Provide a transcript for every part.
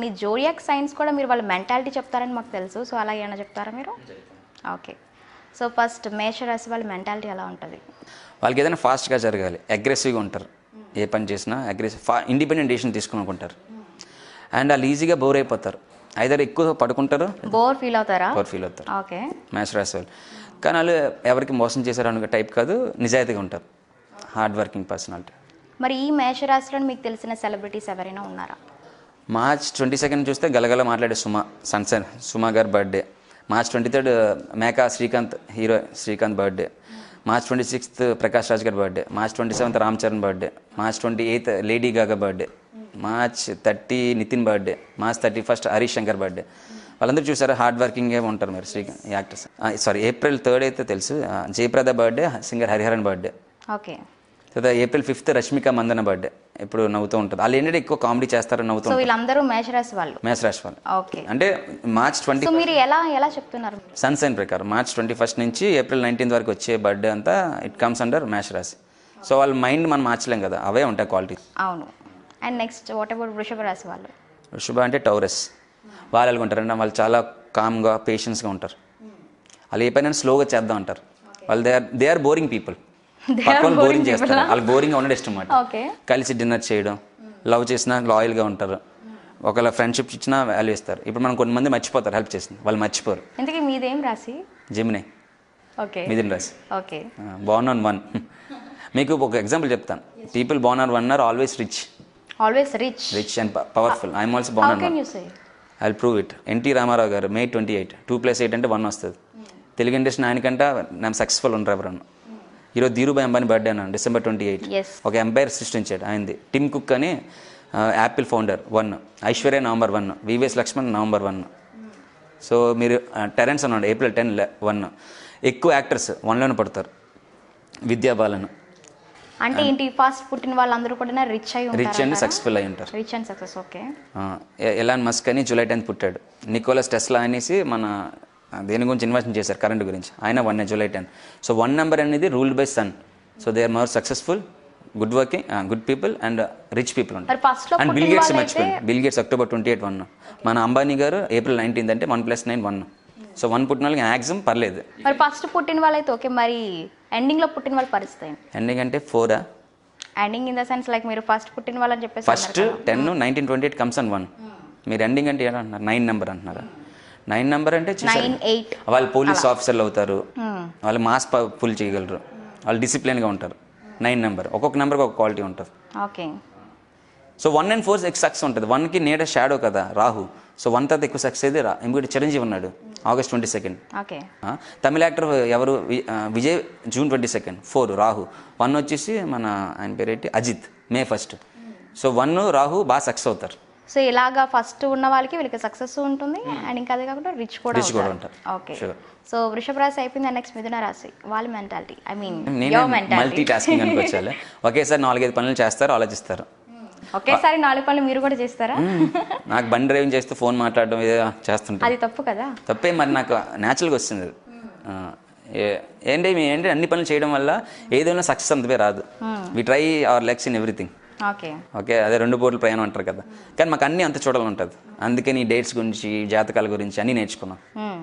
కొన్ని zodiac science కూడా మీరు వాళ్ళ మెంటాలిటీ చెప్తారని మాకు తెలుసు సో అలా ఏమైనా చెప్తారా మీరు ఓకే సో ఫస్ట్ మేష రాశి వాళ్ళ మెంటాలిటీ ఎలా ఉంటుంది వాళ్ళకి ఏదైనా ఫాస్ట్గా జరగాలి అగ్రెసివ్గా ఉంటారు ఏ పని చేసినా అగ్రెసివ్ ఫా ఇండిపెండెంట్ డెసిషన్ తీసుకునుకుంటారు అండ్ వాళ్ళు ఈజీగా బోర్ అయిపోతారు ఐదర్ ఎక్కువ పడుకుంటారు బోర్ ఫీల్ అవుతారా బోర్ ఫీల్ అవుతారు ఓకే మ్యాచ్ రాసే వాళ్ళు కానీ వాళ్ళు ఎవరికి మోసం చేశారు అనే టైప్ కాదు నిజాయితీగా ఉంటారు హార్డ్ వర్కింగ్ పర్సనాలిటీ మరి ఈ మేష రాశిలో మీకు తెలిసిన సెలబ్రిటీస్ ఎవరైనా ఉన్నారా మార్చ్ ట్వంటీ సెకండ్ చూస్తే గలగల మాట్లాడే సుమ సన్సన్ సుమ గారి birthday March twenty third Meka Srikanth hero Srikanth birthday March twenty sixth Prakash Raj గారి birthday March twenty seventh Ram Charan birthday March twenty eighth Lady Gaga birthday March thirty Nithin birthday March thirty first Harish Shankar birthday వాళ్ళందరూ చూసారా హార్డ్ వర్కింగే ఉంటారు మీరు Srikanth actors sorry April third అయితే తెలుసు ఆ, Jayaprada birthday singer Hariharan birthday okay తర్వాత April fifth Rashmika Mandanna birthday ఎప్పుడు నవ్వుతూ ఉంటుంది వాళ్ళు ఏంటంటే ఎక్కువ కామెడీ చేస్తారు నవ్వుతూ సో ఉంటారు వీళ్ళందరూ మేష రాశి వాళ్ళు మేష రాశి వాళ్ళు ఓకే అంటే మార్చ్ ట్వంటీ సో మీరు ఎలా ఎలా చెప్తున్నారు సన్ సైన్ ప్రకారం మార్చ్ ట్వంటీ ఫస్ట్ నుంచి ఏప్రిల్ నైన్టీన్త్ వరకు వచ్చే బర్త్డే అంతా ఇట్ కమ్స్ అండర్ మేష రాశి సో వాళ్ళ మైండ్ మనం మార్చలేం కదా అవే ఉంటాయి క్వాలిటీ అవును అండ్ నెక్స్ట్ వాట్ అబౌట్ వృషభ రాశి వాళ్ళు శుభ అంటే టౌరస్ వాళ్ళు ఎలాగ ఉంటారు అంటే వాళ్ళు చాలా కామ్గా పేషెన్స్గా ఉంటారు వాళ్ళు ఏ పైన స్లోగా చేద్దాం అంటారు వాళ్ళు they are they are boring people పక్కన బోరింగ్ చేస్తారు వాళ్ళు బోరింగ్గా ఉండడం ఇష్టం అన్నమాట ఓకే కలిసి డిన్నర్ చేయడం లవ్ చేసినా లాయల్గా ఉంటారు ఒకవేళ ఫ్రెండ్షిప్ ఇచ్చినా వాల్యూ ఇస్తారు ఇప్పుడు మనం కొంతమంది మర్చిపోతారు హెల్ప్ చేసింది వాళ్ళు మర్చిపోరు ఇంతకీ మీదేం రాశి జెమినే ఓకే మిథున్ రాశి ఓకే బాన్ ఆన్ వన్ మీకు ఒక ఎగ్జాంపుల్ చెప్తాను people born on one are always rich always rich rich and powerful I'm also how born on can one you say I prove it NT Rama Rao garu May twenty eight two plus eight అంటే one వస్తుంది Telugu industry ఆయనకంటే నేను successful ఉండరు ఎవరన్నా ఈరోజు Dhirubhai Ambani birthday అన్నాను December twenty eight Yes. ఒక empire సృష్టించాడు ఆయనది టిమ్ కుక్ అని Apple founder one Aishwarya November one VVS Laxman November one so మీరు టెరెన్స్ అన్నాడు ఏప్రిల్ టెన్ వన్ ఎక్కువ యాక్టర్స్ వన్లోనే పడతారు విద్యా బాలన్ అంటే ఏంటి ఫాస్ట్ పుట్టిన వాళ్ళందరూ కూడా రిచ్ అయి రిచ్ అండ్ సక్సెస్ఫుల్ అయి ఉంటారు రిచ్ అండ్ సక్సెస్ ఓకే ఆ, ఎ- ఎలాన్ మస్క్ అని జూలై టెన్త్ పుట్టాడు నికోలస్ టెస్లా అనేసి మన ఆ, దేని గురించి ఇన్వెస్ట్ చేశారు కరెంట్ గురించి ఆయన one July ten so one number అనేది ruled by sun so they are more successful good working good people and rich people మరి ఉంటారు ఫస్ట్ లో అండ్ బిల్ పుట్టిన గేట్స్ వాళ్ళైతే మర్చిపోయింది Bill Gates October twenty eight one మన Ambani garu April nineteenth అంటే one plus nine one so one పుట్టిన వాళ్ళకి మ్యాక్సిమం పర్లేదు మరి ఫస్ట్ పుట్టిన వాళ్ళైతే ఓకే మరి ఎండింగ్ లో పుట్టిన వాళ్ళ పరిస్థితి ఏంటి ఎందుకంటే ఫోరా ending in the sense like మీరు ఫస్ట్ పుట్టిన వాళ్ళని చెప్పేసి first ten nineteen twenty eight comes on one మీరు ఎండింగ్ అంటే ఏంటంటున్నారు నైన్ నెంబర్ అంటున్నారా నైన్ నెంబర్ అంటే చూసారా? నైన్ ఎయిట్ వాళ్ళు పోలీస్ ఆఫీసర్లు అవుతారు వాళ్ళు మాస్ పుల్ చేయగలరు వాళ్ళు డిసిప్లిన్గా ఉంటారు నైన్ నెంబర్ ఒక్కొక్క నెంబర్కి ఒక క్వాలిటీ ఉంటుంది okay so one and four ఎక్కువ సక్సెస్ ఉంటుంది వన్కి నేడ షాడో కదా రాహు సో వన్ తర్వాత ఎక్కువ సక్సెస్ అయితే రా ఎందుకంటే చిరంజీవి ఉన్నాడు ఆగస్ట్ ట్వంటీ సెకండ్ ఓకే తమిళ యాక్టర్ ఎవరు వి- ఆ, Vijay June twenty second four Rahu one వచ్చేసి మన ఆయన పేరేంటి Ajith May first so one Rahu బాగా సక్సెస్ అవుతారు సో ఇలాగా ఫస్ట్ ఉన్న వాళ్ళకి వీళ్ళకి సక్సెస్ ఉంటుంది అండ్ ఇంకా అదే కాకుండా రిచ్ కూడా Rich కూడా ఉంటారు ఉంటారు. Okay Sure. సో వృషభ రాశి అయిపోయింది నెక్స్ట్ మిథున రాశి వాళ్ళ మెంటాలిటీ ఐ మీన్ నేనే యువర్ మల్టీ మెంటాలిటీ టాస్కింగ్ అనుకోవచ్చాలి ఒకేసారి నాలుగైదు పనులు చేస్తారు ఆలోచిస్తారు ఒకేసారి నాలుగు పనులు మీరు కూడా చేస్తారా నాకు బండి డ్రైవింగ్ చేస్తూ ఫోన్ మాట్లాడడం ఏదో చేస్తుంటాను అది తప్పు కదా తప్పే మరి నాకు న్యాచురల్గా వస్తుంది అది. ఆ, ఏ- ఏంటి మీ ఏంటి అన్ని పనులు చేయడం వల్ల ఏదైనా సక్సెస్ అంతవే రాదు we try our legs in everything okay okay అదే రెండు పూటలు ప్రయాణం అంటారు కదా కానీ మాకు అన్నీ అంత చూడాలని ఉంటుంది అందుకని డేట్స్ గురించి జాతకాల గురించి అన్నీ నేర్చుకున్నాం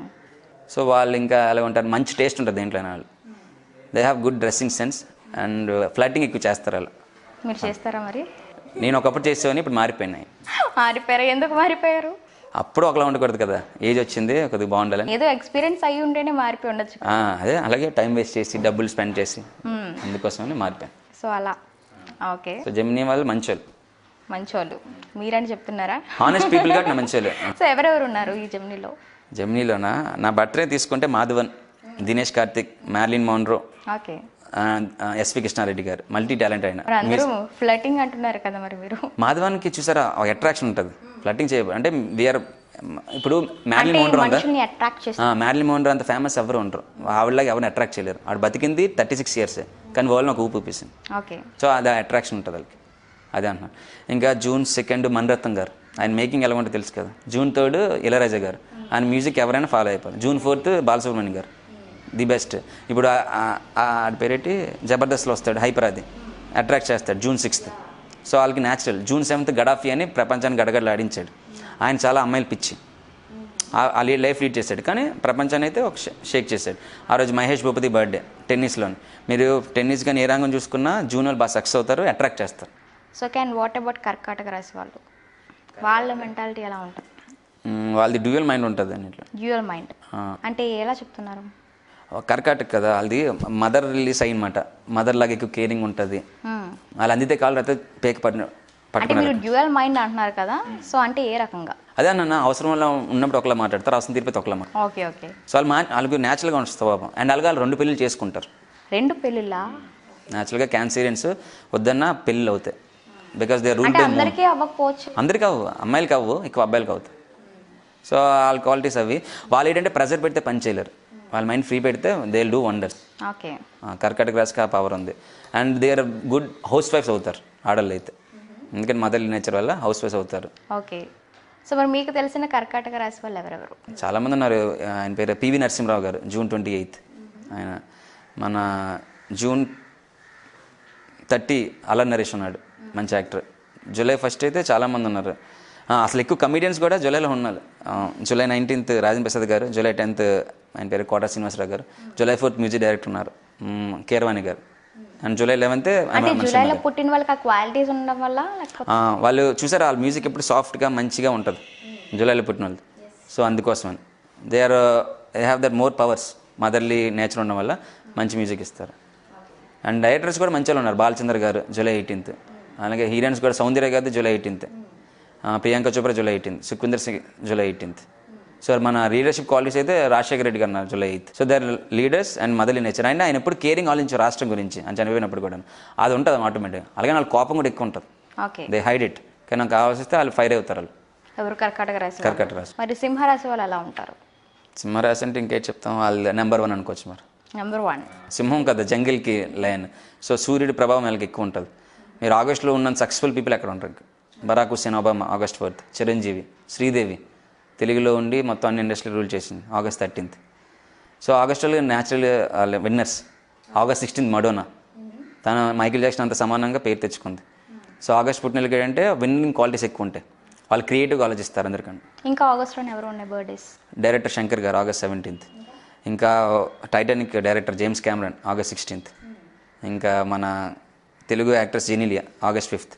సో వాళ్ళు ఇంకా ఎలా ఉంటారు మంచి టేస్ట్ ఉంటుంది దేంట్లో వాళ్ళు they have good dressing sense and flirting ఎక్కువ చేస్తారు వాళ్ళు మీరు చేస్తారా మరి నేను ఒకప్పుడు చేసేవాని ఇప్పుడు మారిపోయినాయి మారిపోయారు ఎందుకు మారిపోయారు అప్పుడు ఒకలా ఉండకూడదు కదా ఏజ్ వచ్చింది కొద్దిగా బాగుండాలని ఏదో ఎక్స్పీరియన్స్ అయ్యి ఉంటేనే మారిపోయి ఉండొచ్చు ఆ, అదే అలాగే టైం వేస్ట్ చేసి డబ్బులు స్పెండ్ చేసి అందుకోసమని మారిపోయాను సో అలా ఓకే సో జమినీ వాళ్ళు మంచోళ్ళు మంచోళ్ళు మీరని చెప్తున్నారా హానెస్ట్ పీపుల్ కాబట్టి నా మంచోళ్ళు సో ఎవరెవరు ఉన్నారు ఈ జమ్నీలో జమినీలోనా నా బర్త్డే తీసుకుంటే Madhavan Dinesh Karthik Marilyn Monroe okay ఆ, ఆ, ఎస్వి కృష్ణారెడ్డి గారు మల్టీ టాలెంట్ ఆయన మరి అందరూ ఫ్లటింగ్ అంటున్నారు కదా మరి మీరు మాధవానికి చూసారా ఒక అట్రాక్షన్ ఉంటుంది ఫ్లట్టింగ్ చేయ అంటే వీఆర్ ఇప్పుడు మ్యార్లిన్ అంటే మోన్రో ఉందా మనుషుల్ని అట్రాక్ట్ చేస్తారు ఆ, మ్యార్లిన్ మోన్రో అంత ఫేమస్ ఎవరు ఉండరు ఆవిడలాగా ఎవరిని అట్రాక్ట్ చేయలేరు ఆవిడ బతికింది థర్టీ సిక్స్ ఇయర్సే కానీ వరల్డ్ ఒక ఊపి ఊపేసింది ఓకే సో అది అట్రాక్షన్ ఉంటుంది వాళ్ళకి అదే అంటున్నాను ఇంకా జూన్ సెకండ్ మణిరత్నం గారు ఆయన మేకింగ్ ఎలా ఉంటుందో తెలుసు కదా జూన్ థర్డ్ ఇళరాజా గారు ఆయన మ్యూజిక్ ఎవరైనా ఫాలో అయిపోవాలి జూన్ ఫోర్త్ బాలసుబ్రహ్మణ్యం గారు ది బెస్ట్ ఇప్పుడు ఆ- ఆ- ఆ ఆడి పేరేంటి జబర్దస్త్లో వస్తాడు హైపర్ అది అట్రాక్ట్ చేస్తాడు జూన్ సిక్స్త్ సో వాళ్ళకి న్యాచురల్ జూన్ సెవెంత్ గడాఫీ అని ప్రపంచాన్ని గడగడలు ఆడించాడు ఆయన చాలా అమ్మాయిలు పిచ్చి ఆ- ఆ లైఫ్ లీడ్ చేశాడు కానీ ప్రపంచాన్ని అయితే ఒక షే- షేక్ చేశాడు ఆ రోజు మహేష్ భూపతి బర్త్డే టెన్నిస్లోని మీరు టెన్నిస్ కానీ ఏ రంగం చూసుకున్నా జూనియర్ బాగా సక్సెస్ అవుతారు అట్రాక్ట్ చేస్తారు సో క్యాన్ వాట్ అబౌట్ కర్కాటక రాశి వాళ్ళు వాళ్ళ మెంటాలిటీ ఎలా ఉంటుంది మ్, వాళ్ళది డ్యూయల్ మైండ్ ఉంటుంది అన్నిట్లో డ్యూయల్ మైండ్ అంటే ఎలా చెప్తున్నారు కర్కాటక కదా వాళ్ళది మదర్ రిలీజ్ అయ్యమాట మదర్ లాగా ఎక్కువ కేరింగ్ ఉంటుంది Hmm. వాళ్ళు అందితే కాళ్ళు అయితే పేక పట్టిన అంటే పట్టుకున్నారు మీరు డ్యూయల్ మైండ్ అంటున్నారు కదా సో అంటే ఏ రకంగా అదే అన్న అవసరం వల్ల ఉన్నప్పుడు ఒకలా మాట్లాడతారు అవసరం తీరిపోతే ఒకలా మాట్లాడతారు ఓకే ఓకే సో వాళ్ళు మా వాళ్ళకి న్యాచురల్గా ఉంటుంది స్వభావం అండ్ అలాగే వాళ్ళు రెండు పెళ్ళిళ్ళు చేసుకుంటారు రెండు పెళ్ళిళ్ళా న్యాచురల్గా క్యాన్సీరియన్స్ వద్దన్నా పెళ్ళిళ్ళు అవుతాయి బికాస్ దే రూల్ అంటే అందరికీ అవ్వకపోవచ్చు అందరికీ అవ్వు అమ్మాయిలకి అవ్వు ఎక్కువ అబ్బాయిలకి అవుతాయి సో వాళ్ళ క్వాలిటీస్ అవి వాళ్ళు ఏంటంటే ప్రెజర్ పెడితే పని చేయలేరు వాళ్ళ మైండ్ ఫ్రీ పెడితే దే డూ వండర్స్ ఓకే కర్కాటక రాశికి ఆ పవర్ ఉంది అండ్ దే ఆర్ గుడ్ హౌస్ వైఫ్స్ అవుతారు ఆడళ్ళు అయితే ఎందుకంటే మదర్లీ నేచర్ వల్ల హౌస్ వైఫ్స్ అవుతారు ఓకే సో మరి మీకు తెలిసిన కర్కాటక రాశి వాళ్ళు ఎవరెవరు చాలామంది ఉన్నారు ఆయన పేరు పివి నరసింహరావు గారు జూన్ ట్వంటీ ఎయిత్ ఆయన మన జూన్ థర్టీ అలర్ నరేష్ ఉన్నాడు మంచి యాక్టర్ జూలై ఫస్ట్ అయితే చాలామంది ఉన్నారు ఆ, అసలు ఎక్కువ కమిడియన్స్ కూడా జూలైలో ఉన్నారు ఆ, జూలై నైన్టీన్త్ రాజేంద్ర ప్రసాద్ గారు జూలై టెన్త్ ఆయన పేరు కోట శ్రీనివాసరావు గారు జూలై ఫోర్త్ మ్యూజిక్ డైరెక్టర్ ఉన్నారు మ్, కీరవాణి గారు అండ్ జూలై లెవెన్త్ అంటే జూలైలో పుట్టిన వాళ్ళకి ఆ క్వాలిటీస్ ఉండడం వల్ల లేకపోతే వాళ్ళు చూసారు వాళ్ళ మ్యూజిక్ ఎప్పుడు సాఫ్ట్గా మంచిగా ఉంటుంది జూలైలో పుట్టిన వాళ్ళు సో అందుకోసమని they are they have that more powers motherly nature ఉండడం వల్ల మంచి మ్యూజిక్ ఇస్తారు అండ్ డైరెక్టర్స్ కూడా మంచి వాళ్ళు ఉన్నారు బాలచంద్ర గారు జూలై ఎయిటీన్త్ అలాగే హీరోయిన్స్ కూడా Soundarya garu July eighteenth Priyanka Chopra July eighteenth Sukhwinder Singh July eighteenth so మన లీడర్షిప్ క్వాలిటీస్ అయితే రాజశేఖర రెడ్డి గారు ఉన్నారు July eighth so their leaders and motherly nature and ఆయన ఎప్పుడు కేరింగ్ ఆలోచించారు రాష్ట్రం గురించి అని చనిపోయినప్పుడు కూడా అది ఉంటుంది ఆటోమేటిక్గా అలాగే వాళ్ళ కోపం కూడా ఎక్కువ ఉంటుంది ఓకే దే హైడ్ ఇట్ కానీ నాకు కావాల్సిస్తే వాళ్ళు ఫైర్ అవుతారు వాళ్ళు ఎవరు కర్కాటక రాశి వాళ్ళు? కర్కట రాశి మరి సింహరాశి వాళ్ళు ఎలా ఉంటారు సింహరాశి అంటే ఇంకేం చెప్తాం వాళ్ళు నెంబర్ వన్ అనుకోవచ్చు మరి నెంబర్ వన్ సింహం కదా జంగిల్కి లయన్ సో సూర్యుడి ప్రభావం వాళ్ళకి ఎక్కువ ఉంటుంది మీరు ఆగస్టులో ఉన్న సక్సెస్ఫుల్ పీపుల్ ఎక్కడ ఉంటారు Barack Hussein Obama August fourth Chiranjeevi Sridevi తెలుగులో ఉండి మొత్తం అన్ని ఇండస్ట్రీ రూల్ చేసింది ఆగస్ట్ థర్టీన్త్ సో ఆగస్టులో natural winners August sixteenth Madonna తన మైకిల్ జాక్సన్ అంత సమానంగా పేరు తెచ్చుకుంది సో ఆగస్ట్ పుట్టినకి ఏంటంటే విన్నింగ్ క్వాలిటీస్ ఎక్కువ ఉంటాయి వాళ్ళు క్రియేటివ్గా ఆలోచిస్తారు అందరికన్నా ఇంకా ఆగస్ట్లోనే ఎవరు ఉన్నాయి birthdays director Shankar garu August seventeenth ఇంకా Titanic director James Cameron August sixteenth ఇంకా మన తెలుగు actress Genelia August fifth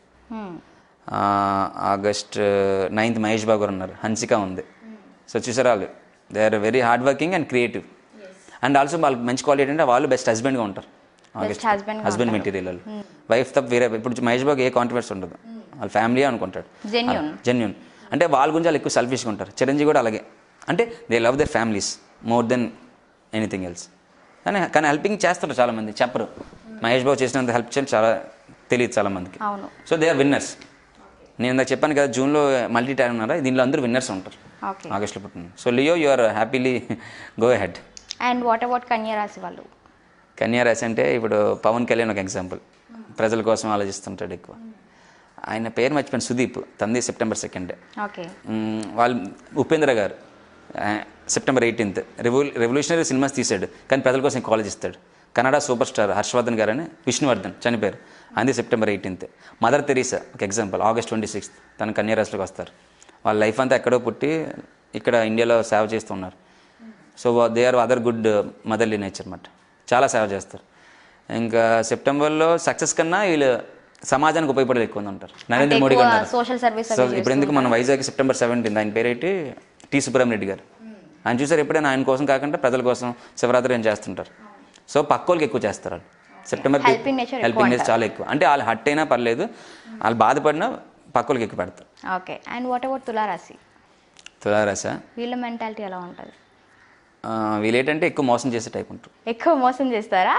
August ninth Mahesh Babu garu ఉన్నారు హన్సిక ఉంది సో చూసారా వాళ్ళు they are very hard working and creative and also వాళ్ళకి మంచి క్వాలిటీ ఏంటంటే వాళ్ళు బెస్ట్ హస్బెండ్గా ఉంటారు ఆగస్ట్ husband గా హస్బెండ్ మెటీరియల్ వాళ్ళు వైఫ్ తప్ప వేరే ఇప్పుడు మహేష్ బాబు ఏ కాంట్రవర్సీ ఉండదు వాళ్ళ ఫ్యామిలీ అనుకుంటాడు జెన్యున్ జెన్యున్ అంటే వాళ్ళ గురించి వాళ్ళు ఎక్కువ సెల్ఫిష్గా ఉంటారు చిరంజీవి కూడా అలాగే అంటే they love their families more than anything else కానీ కానీ హెల్పింగ్ చేస్తారు చాలామంది చెప్పరు మహేష్ బాబు చేసినంత హెల్ప్ చేయడం చాలా తెలియదు చాలామందికి అవును సో దే ఆర్ విన్నర్స్ నేను ఇందాక చెప్పాను కదా జూన్లో మల్టీ టైం ఉన్నారా దీనిలో అందరూ విన్నర్స్ ఉంటారు ఓకే ఆగస్ట్లో పుట్టిన so Leo you are happily go ahead and what about కన్యా రాశి వాళ్ళు కన్యా రాశి అంటే ఇప్పుడు పవన్ కళ్యాణ్ ఒక ఎగ్జాంపుల్ ప్రజల కోసం ఆలోచిస్తుంటాడు ఎక్కువ ఆయన పేరు మర్చిపోయాను సుదీప్ తంది సెప్టెంబర్ సెకండ్ ఓకే మ్మ్, వాళ్ళు ఉపేంద్ర గారు ఆ, సెప్టెంబర్ ఎయిటీన్త్ రెవల్యూ రెవల్యూషనరీ సినిమాస్ తీశాడు కానీ ప్రజల కోసం కాలేజ్ ఇస్తాడు కన్నడ సూపర్ స్టార్ హర్షవర్ధన్ గారు అని విష్ణువర్ధన్ చనిపోయారు అంది సెప్టెంబర్ ఎయిటీన్త్ మదర్ తెరీసా ఒక ఎగ్జాంపుల్ ఆగస్ట్ ట్వంటీ సిక్స్త్ తన కన్యారాశిలోకి వస్తారు వాళ్ళ లైఫ్ అంతా ఎక్కడో పుట్టి ఇక్కడ ఇండియాలో సేవ చేస్తున్నారు so they are other good motherly nature అన్నమాట చాలా సేవ చేస్తారు ఇంకా సెప్టెంబర్లో సక్సెస్ కన్నా వీళ్ళు సమాజానికి ఉపయోగపడేది ఎక్కువ ఉంది అంటారు నరేంద్ర మోడీ గారు ఉన్నారు. సోషల్ సర్వీస్ సో ఇప్పుడు ఎందుకు మన వైజాగ్ సెప్టెంబర్ సెవెంటీన్త్ ఆయన పేరేంటి టి సుబ్రహ్మణ్య గారు ఆయన చూసారు ఎప్పుడైనా ఆయన కోసం కాకుండా ప్రజల కోసం శివరాత్రి ఏం చేస్తుంటారు సో పక్కోళ్ళకి ఎక్కువ చేస్తారు వాళ్ళు September Helping nature helping nature చాలా ఎక్కువ అంటే వాళ్ళు హట్ అయినా పర్లేదు వాళ్ళు బాధపడినా పక్కోళ్ళకి ఎక్కువ పెడతారు ఓకే అండ్ వాట్ అబౌట్ తులారాశి తులారాశ వీళ్ళ మెంటాలిటీ ఎలా ఉంటుంది వీళ్ళు ఏంటంటే ఎక్కువ మోసం చేసే టైప్ ఉంటారు ఎక్కువ మోసం చేస్తారా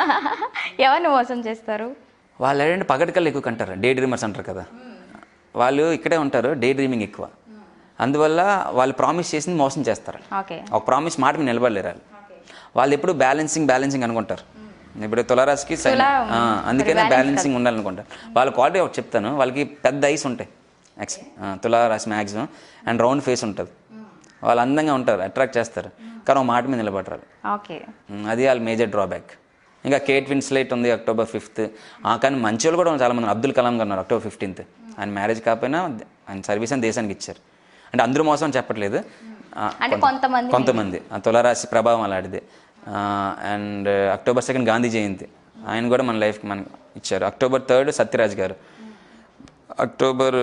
ఎవరిని మోసం చేస్తారు వాళ్ళు ఏంటంటే పగటికల్లా ఎక్కువ కంటారు డే డ్రీమర్స్ అంటారు కదా వాళ్ళు ఇక్కడే ఉంటారు డే డ్రీమింగ్ ఎక్కువ అందువల్ల వాళ్ళు ప్రామిస్ చేసింది మోసం చేస్తారు ఓకే ఒక ప్రామిస్ మాట మీద నిలబడలేరు వాళ్ళు వాళ్ళు ఎప్పుడు బ్యాలెన్సింగ్ బ్యాలెన్సింగ్ అనుకుంటారు ఇప్పుడు తులారాశికి సై- తులా ఆ, అందుకనే balance బ్యాలెన్సింగ్ ఉండాలనుకుంటారు వాళ్ళ క్వాలిటీ ఒకటి చెప్తాను వాళ్ళకి పెద్ద ఐస్ ఉంటాయి ఎక్స్ తులారాశి మ్యాక్సిమం అండ్ రౌండ్ ఫేస్ ఉంటుంది వాళ్ళు అందంగా ఉంటారు అట్రాక్ట్ చేస్తారు కానీ ఒక మాట మీద నిలబడరు ఓకే ఉమ్, అది వాళ్ళ మేజర్ డ్రాబ్యాక్ ఇంకా కేట్ విన్స్లైట్ ఉంది అక్టోబర్ ఫిఫ్త్ కానీ మంచి వాళ్ళు కూడా చాలా మంది ఉన్నారు. అబ్దుల్ కలాం గారు ఉన్నారు అక్టోబర్ ఫిఫ్టీన్త్ ఆయన మ్యారేజ్ కాకపోయినా ఆయన సర్వీస్ అని దేశానికి ఇచ్చారు అంటే అందరూ మోసం అని చెప్పట్లేదు ఆ, అంటే కొంతమంది కొంతమంది ఆ తులారాశి ప్రభావం అలాంటిది and October second Gandhi Jayanti ఆయన కూడా మన లైఫ్కి మనకి ఇచ్చారు October third Sathyaraj garu October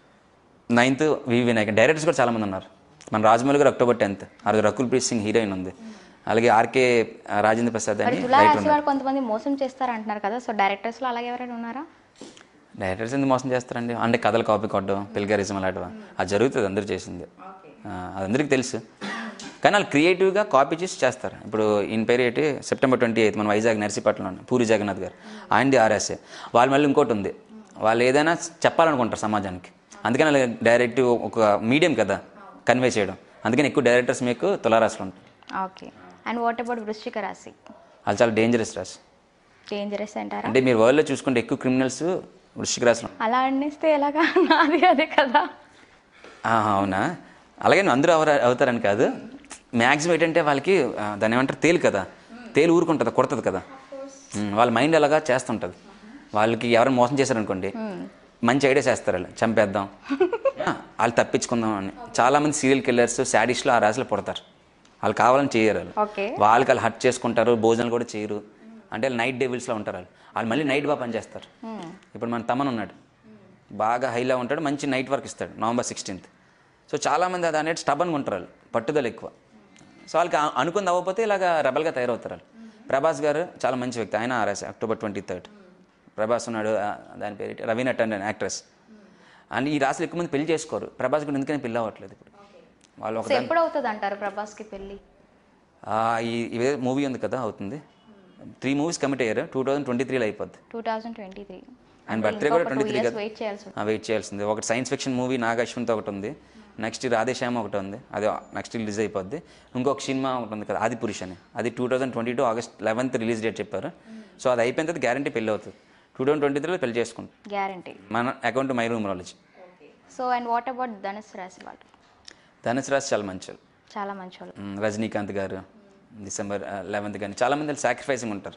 ninth V Vinayak directors కూడా చాలామంది ఉన్నారు మన రాజమౌళి గారు అక్టోబర్ టెన్త్ ఆ రోజు రకుల్ ప్రీత్ సింగ్ హీరోయిన్ ఉంది అలాగే ఆర్కే రాజేంద్ర ప్రసాద్ మరి అని తులారాశి రైటర్ వారు కొంతమంది మోసం చేస్తారు అంటున్నారు కదా సో డైరెక్టర్స్లో అలాగే ఎవరైనా ఉన్నారా డైరెక్టర్స్ ఎందుకు మోసం చేస్తారండి అంటే కథలు కాపీ కొట్టడం పిల్గారిజం అలాంటివి అది జరుగుతుంది అందరూ చేసింది ఆ, అది అందరికీ తెలుసు కానీ వాళ్ళు క్రియేటివ్గా కాపీ చేసి చేస్తారు ఇప్పుడు ఈయన పేరు ఏంటి సెప్టెంబర్ ట్వంటీ ఎయిత్ మన వైజాగ్ నర్సీపట్నం పూరి జగన్నాథ్ గారు ఆయనది ఆర్ఎస్ఏ వాళ్ళు మళ్ళీ ఇంకోటి ఉంది వాళ్ళు ఏదైనా చెప్పాలనుకుంటారు సమాజానికి అందుకని వాళ్ళు డైరెక్ట్ ఒక మీడియం కదా కన్వే చేయడం అందుకని ఎక్కువ డైరెక్టర్స్ మీకు తులారాశిలో ఉంటారు ఓకే అండ్ వాట్ అబౌట్ వృశ్చిక రాశి వాళ్ళు చాలా డేంజరస్ రాశి డేంజరస్ అంటారా అంటే మీరు వరల్డ్లో చూసుకుంటే ఎక్కువ క్రిమినల్స్ వృశ్చిక రాశిలో అలా అనేస్తే ఎలాగా నాది అదే కదా ఆహా, అవునా అలాగే నువ్వు అందరూ అవర అవుతారని కాదు మ్యాక్సిమం ఏంటంటే వాళ్ళకి ఆ, దాన్ని ఏమంటారు తేలు కదా తేలు ఊరుకుంటుంది కొడుతుంది కదా ఉమ్, వాళ్ళ మైండ్ అలాగా చేస్తుంటుంది వాళ్ళకి ఎవరైనా మోసం చేశారనుకోండి మంచి ఐడియా చేస్తారు వాళ్ళు చంపేద్దాం ఆ, వాళ్ళు తప్పించుకుందాం అని చాలామంది సీరియల్ కిల్లర్స్ శాడిస్ట్లో ఆ రాశిలో పుడతారు వాళ్ళు కావాలని చేయరు వాళ్ళు ఓకే వాళ్ళకి వాళ్ళు హట్ చేసుకుంటారు భోజనాలు కూడా చేయరు అంటే వాళ్ళు నైట్ డేవిల్స్లో ఉంటారు వాళ్ళు వాళ్ళు మళ్ళీ నైట్ బాగా పనిచేస్తారు ఇప్పుడు మన తమన్ ఉన్నాడు బాగా హైలో ఉంటాడు మంచి నైట్ వర్క్ ఇస్తాడు నవంబర్ సిక్స్టీన్త్ సో చాలామంది అది అనేది స్టబన్గా ఉంటారు వాళ్ళు పట్టుదల ఎక్కువ సో వాళ్ళకి అ- అనుకుంది అవ్వకపోతే ఇలాగ రెబల్గా తయారవుతారు వాళ్ళు ప్రభాస్ గారు చాలా మంచి వ్యక్తి ఆయన ఆర్ఎస్ అక్టోబర్ ట్వంటీ థర్డ్ ప్రభాస్ ఉన్నాడు ఆ, దాని పేరు ఏంటి? రవీనా టండన్ యాక్ట్రెస్ అండ్ ఈ రాశిలో ఎక్కువ మంది పెళ్లి చేసుకోరు ప్రభాస్ కూడా ఎందుకని పెళ్ళి అవ్వట్లేదు ఇప్పుడు వాళ్ళు ఒక సో ఎప్పుడు అవుతుంది అంటారు ప్రభాస్కి పెళ్ళి ఆ, ఈ ఇవే మూవీ ఉంది కదా అవుతుంది త్రీ మూవీస్ కమిట్ అయ్యారు టూ థౌజండ్ ట్వంటీ త్రీలో అయిపోద్ది టూ థౌజండ్ ట్వంటీ త్రీ ఆయన బర్త్డే కూడా ట్వంటీ త్రీ కదా వెయిట్ చేయాల్సి ఉంటుంది వెయిట్ చేయాల్సింది ఒకటి సైన్స్ ఫిక్షన్ మూవీ నాగశ్వంత్ ఒకటి ఉంది నెక్స్ట్ రాధేశ్యామ ఒకటి ఉంది అది నెక్స్ట్ రిలీజ్ అయిపోద్ది ఇంకొక సినిమా ఒకటి ఉంది కదా ఆది పురుష్ అని అది two thousand twenty two August eleventh release date చెప్పారు సో అది అయిపోయిన తర్వాత గ్యారంటీ పెళ్ళి అవుతుంది టూ థౌజండ్ ట్వంటీ త్రీలో పెళ్లి చేసుకుంటాం గ్యారంటీ మన account my numerology so and what about ధనుసు రాశి వాళ్ళు ధనుసు రాశి చాలా మంచి వాళ్ళు. చాలా మంచి వాళ్ళు మ్, రజనీకాంత్ గారు డిసెంబర్ లెవెన్త్ కానీ చాలామంది సాక్రిఫైసింగ్ ఉంటారు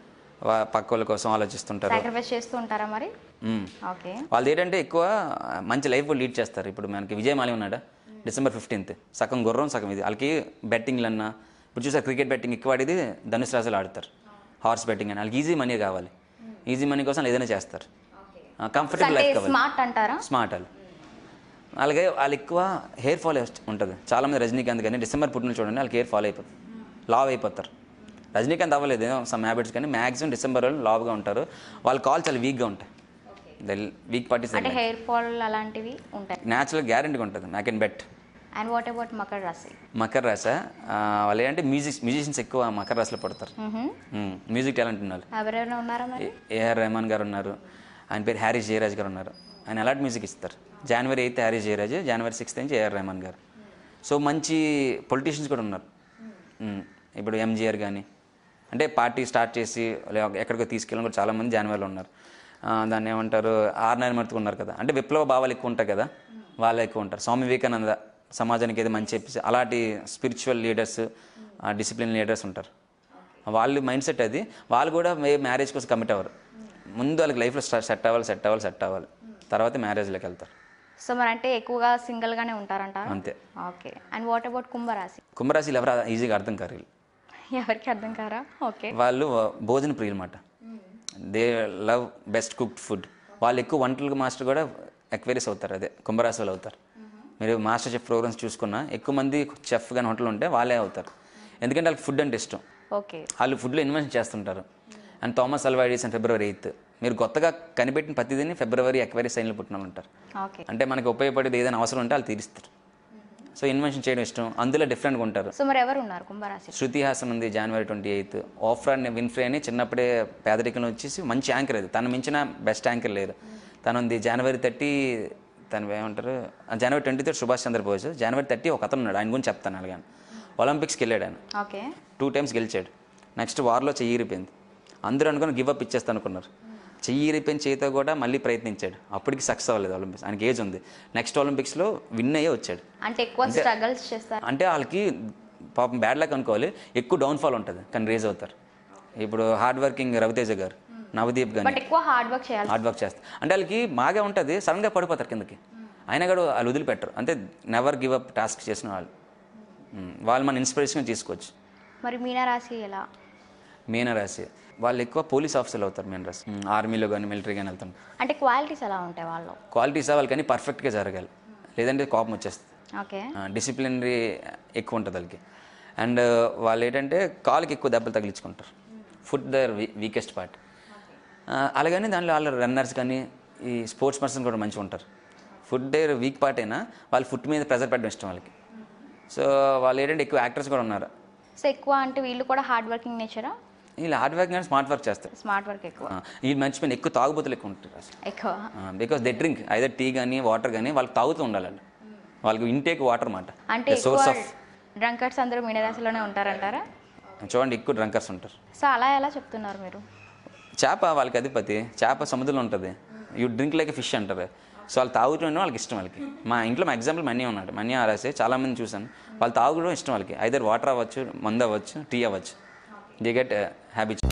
వా- పక్క వాళ్ళ కోసం ఆలోచిస్తుంటారు సాక్రిఫైస్ చేస్తూ ఉంటారా మరి మ్. ఓకే వాళ్ళది ఏంటంటే ఎక్కువ మంచి లైఫ్ లీడ్ చేస్తారు ఇప్పుడు మనకి విజయ్ మాలి ఉన్నాడా డిసెంబర్ ఫిఫ్టీన్త్ సగం గుర్రం సగం ఇది వాళ్ళకి బెట్టింగ్లు అన్నా ఇప్పుడు చూసారు క్రికెట్ బెట్టింగ్ ఎక్కువ ఆడేది ధనుసు రాశులు ఆడతారు హార్స్ బెట్టింగ్ అని వాళ్ళకి ఈజీ మనీ కావాలి ఈజీ మనీ కోసం వాళ్ళు ఏదైనా చేస్తారు కంఫర్టబుల్ అంటే లైఫ్ కావాలి స్మార్ట్ అంటారా స్మార్ట్ వాళ్ళు అలాగే వాళ్ళు ఎక్కువ హెయిర్ ఫాల్ ఉంటుంది చాలామంది రజనీకాంత్ కానీ డిసెంబర్ పుట్టిన చూడండి వాళ్ళకి హెయిర్ ఫాల్ అయిపోతుంది లావ్ అయిపోతారు రజనీకాంత్ అవ్వలేదు ఏదో సమ్ హ్యాబిట్స్ కానీ మ్యాక్సిమం డిసెంబర్ వాళ్ళు లావ్గా ఉంటారు వాళ్ళ కాల్ చాలా వీక్గా ఉంటాయి వీక్ పార్టీస్ అంటే హెయిర్ ఫాల్ అలాంటివి ఉంటాయి న్యాచురల్ గ్యారంటీగా ఉంటుంది మ్యాక్ and bet and what about మకర రాశి మకర రాశ ఆ, వాళ్ళు ఏంటంటే మ్యూజిక్ మ్యూజిషియన్స్ ఎక్కువ మకర రాశిలో పడతారు మ్మ్. మ్యూజిక్ టాలెంట్ ఉన్నారు ఎవరైనా ఉన్నారా మరి ఏఆర్ రెహమాన్ గారు ఉన్నారు ఆయన పేరు హ్యారీస్ జయరాజ్ గారు ఉన్నారు ఆయన అలాంటి మ్యూజిక్ ఇస్తారు January eighth Harris Jayaraj January sixth నుంచి ఏఆర్ రెహమాన్ గారు సో మంచి పొలిటీషియన్స్ కూడా ఉన్నారు మ్మ్. ఇప్పుడు ఎంజీఆర్ కానీ అంటే పార్టీ స్టార్ట్ చేసి లే- ఎక్కడికో తీసుకెళ్ళిన కూడా చాలామంది జనవరిలో ఉన్నారు ఆ, దాన్ని ఏమంటారు ఆర్ నారాయణమూర్తి ఉన్నారు కదా అంటే విప్లవ భావాలు ఎక్కువ ఉంటాయి కదా వాళ్ళు ఎక్కువ ఉంటారు స్వామి వివేకానంద సమాజానికి ఏదో మంచి చెప్పేసి అలాంటి స్పిరిచువల్ లీడర్స్ డిసిప్లిన్ లీడర్స్ ఉంటారు వాళ్ళు మైండ్ సెట్ అది వాళ్ళు కూడా మ్యారేజ్ కోసం కమిట్ అవ్వరు ముందు వాళ్ళకి లైఫ్లో సెట్ అవ్వాలి సెట్ అవ్వాలి సెట్ అవ్వాలి తర్వాత మ్యారేజ్లోకి వెళ్తారు సో మరి అంటే ఎక్కువగా సింగిల్ గానే ఉంటారంట అంతే ఓకే అండ్ వాట్ అబౌట్ కుంభరాశి కుంభరాశిలు ఎవరు ఈజీగా అర్థం కారు వీళ్ళు ఎవరికి అర్థం కారా ఓకే వాళ్ళు భోజన ప్రియులు మాట they love best cooked food వాళ్ళు ఎక్కువ వంటలకు మాస్టర్ కూడా ఎక్వైరీస్ అవుతారు అదే కుంభరాశి వాళ్ళు అవుతారు మీరు మాస్టర్ చెఫ్ ప్రోగ్రామ్స్ చూసుకున్నా ఎక్కువ మంది చెఫ్ కానీ హోటల్ ఉంటే వాళ్ళే అవుతారు ఎందుకంటే వాళ్ళకి ఫుడ్ అంటే ఇష్టం ఓకే వాళ్ళు ఫుడ్లో ఇన్వెస్ట్ చేస్తుంటారు and Thomas Alva Edison February eighth మీరు కొత్తగా కనిపెట్టిన ప్రతిదీని ఫిబ్రవరి ఎక్వైరీ సైన్లో పుట్టిన వాళ్ళు ఉంటారు ఓకే అంటే మనకి ఉపయోగపడేది ఏదైనా అవసరం ఉంటే వాళ్ళు తీరుస్తారు సో ఇన్వెన్షన్ చేయడం ఇష్టం అందులో డిఫరెంట్గా ఉంటారు సో మరి ఎవరు ఉన్నారు కుంభరాశి శృతి హాసన్ ఉంది January twenty eighth Oprah Winfrey అని చిన్నప్పుడే పేదరికంలో వచ్చేసి మంచి యాంకర్ అది తను మించిన బెస్ట్ యాంకర్ లేరు తను ఉంది జనవరి థర్టీ తను ఏమంటారు ఆ, January twenty third Subhash Chandra Bose January thirty ఒక అతను ఉన్నాడు ఆయన గురించి చెప్తాను అలాగని ఒలింపిక్స్కి వెళ్ళాడు ఆయన ఓకే టూ టైమ్స్ గెలిచాడు నెక్స్ట్ వార్లో చెయ్యి ఇరిపోయింది అందరూ అనుకుని గివ్ అప్ ఇచ్చేస్తాను అనుకున్నారు చెయ్యి ఇరిపోయిన చేతితో కూడా మళ్ళీ ప్రయత్నించాడు అప్పటికి సక్సెస్ అవ్వలేదు ఒలింపిక్స్ ఆయనకి ఏజ్ ఉంది నెక్స్ట్ ఒలింపిక్స్లో విన్ అయ్యే వచ్చాడు అంటే ఎక్కువ స్ట్రగల్స్ చేస్తారు అంటే వాళ్ళకి పాపం బ్యాడ్ లక్ అనుకోవాలి ఎక్కువ డౌన్ఫాల్ ఉంటుంది కానీ రేజ్ అవుతారు ఇప్పుడు హార్డ్ వర్కింగ్ రవితేజ గారు నవదీప్ కానీ బట్ ఎక్కువ హార్డ్ వర్క్ చేయాలి హార్డ్ వర్క్ చేస్తారు అంటే వాళ్ళకి బాగా ఉంటుంది సడన్గా పడిపోతారు కిందకి అయినా కూడా వాళ్ళు వదిలిపెట్టరు అంటే నెవర్ గివ్ అప్ టాస్క్ చేసిన వాళ్ళు మ్మ్. వాళ్ళు మన ఇన్స్పిరేషన్గా తీసుకోవచ్చు మరి మీనరాశి ఎలా మీనరాశి వాళ్ళు ఎక్కువ పోలీస్ ఆఫీసర్లు అవుతారు మీనరాశి మ్మ్. ఆర్మీలో కానీ మిలిటరీ కానీ వెళ్తాం అంటే క్వాలిటీస్ ఎలా ఉంటాయి వాళ్ళు క్వాలిటీస్ అవ్వాలి కానీ పర్ఫెక్ట్గా జరగాలి లేదంటే కోపం వచ్చేస్తుంది ఓకే డిసిప్లినరీ ఎక్కువ ఉంటుంది వాళ్ళకి అండ్ వాళ్ళు ఏంటంటే కాలుకి ఎక్కువ దెబ్బలు తగిలించుకుంటారు ఫుట్ దర్ వీకెస్ట్ పార్ట్ అలాగని దాంట్లో వాళ్ళ రన్నర్స్ కానీ ఈ స్పోర్ట్స్ పర్సన్ కూడా మంచిగా ఉంటారు ఫుడ్ దేర్ వీక్ పార్ట్ అయినా వాళ్ళు ఫుట్ మీద ప్రెజర్ పెట్టడం ఇష్టం వాళ్ళకి సో వాళ్ళు ఏంటంటే ఎక్కువ యాక్టర్స్ కూడా ఉన్నారు సో ఎక్కువ అంటే వీళ్ళు కూడా హార్డ్ వర్కింగ్ నేచరా వీళ్ళు హార్డ్ వర్క్ కానీ స్మార్ట్ వర్క్ చేస్తారు స్మార్ట్ వర్క్ ఎక్కువ వీళ్ళు మర్చిపోయిన ఎక్కువ తాగుబోతులు ఎక్కువ ఉంటారు అసలు ఎక్కువ because they drink either tea కానీ వాటర్ కానీ వాళ్ళకి తాగుతూ ఉండాలి వాళ్ళు. వాళ్ళకి ఇంటేక్ వాటర్ అన్నమాట అంటే ఎక్కువ సోర్స్ ఆఫ్ డ్రంకర్స్ అందరూ మీనరాశిలోనే ఉంటారంటారా చూడండి ఎక్కువ డ్రంకర్స్ ఉంటారు సో అలా ఎలా చెప్తున్నారు మీరు చేప వాళ్ళకి అధిపతి చేప సముద్రంలో ఉంటుంది యూ డ్రింక్ లైక్ ఫిష్ అంటారు సో వాళ్ళు తాగుతుండడం వాళ్ళకి ఇష్టం వాళ్ళకి మా ఇంట్లో మా ఎగ్జాంపుల్ మనీ ఉన్నాడు మనీ ఆరాసే చాలా మంది చూసాను వాళ్ళు తాగుడం ఇష్టం వాళ్ళకి ఐదర్ వాటర్ అవ్వచ్చు మందు అవ్వచ్చు టీ అవ్వచ్చు దే గెట్ హ్యాబిట్స్